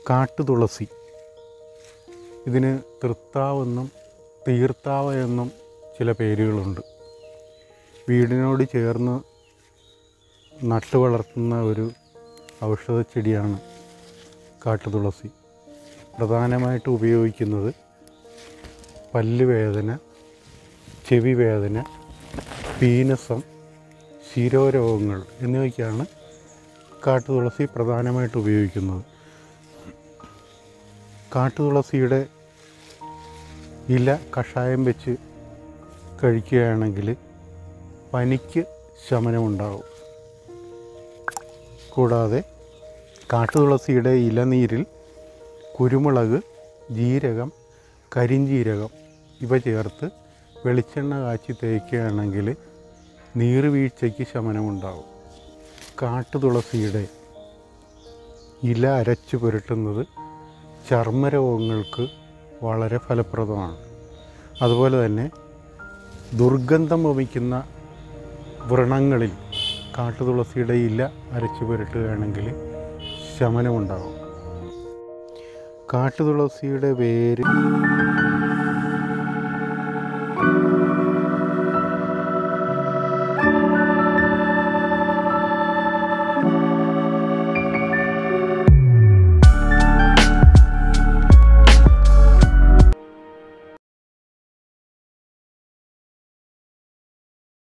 കാട്ടുതുളസി ഇതിന് തൃത്താവെന്നും തീർത്താവ എന്നും ചില പേരുകളുണ്ട് വീടിനോട് ചേർന്ന് നട്ടു വളർത്തുന്ന ഒരു ഔഷധ ചെടിയാണ് കാട്ടുതുളസി പ്രധാനമായിട്ട് ഉപയോഗിക്കുന്നത് പല്ലുവേദന ചെവി വേദന പീനസം ശിരോരോഗങ്ങൾ എന്നിവയ്ക്കാണ് കാട്ടുതുളസി പ്രധാനമായിട്ട് ഉപയോഗിക്കുന്നത് കാട്ടുതുളസിയുടെ ഇല കഷായം വെച്ച് കഴിക്കുകയാണെങ്കിൽ പനിക്ക് ശമനമുണ്ടാകും കൂടാതെ കാട്ടുതുളസിയുടെ ഇലനീരിൽ കുരുമുളക് ജീരകം കരിഞ്ജീരകം ഇവ ചേർത്ത് വെളിച്ചെണ്ണ കാച്ചി തേക്കുകയാണെങ്കിൽ നീറുവീഴ്ചയ്ക്ക് ശമനമുണ്ടാകും കാട്ടുതുളസിയുടെ ഇല അരച്ചു പുരട്ടുന്നത് ചർമ്മരോഗങ്ങൾക്ക് വളരെ ഫലപ്രദമാണ് അതുപോലെ തന്നെ ദുർഗന്ധം വമിക്കുന്ന വ്രണങ്ങളിൽ കാട്ടുതുളസിയുടെ ഇല അരച്ചു പുരട്ടുകയാണെങ്കിൽ ശമനമുണ്ടാകും കാട്ടുതുളസിയുടെ വേര്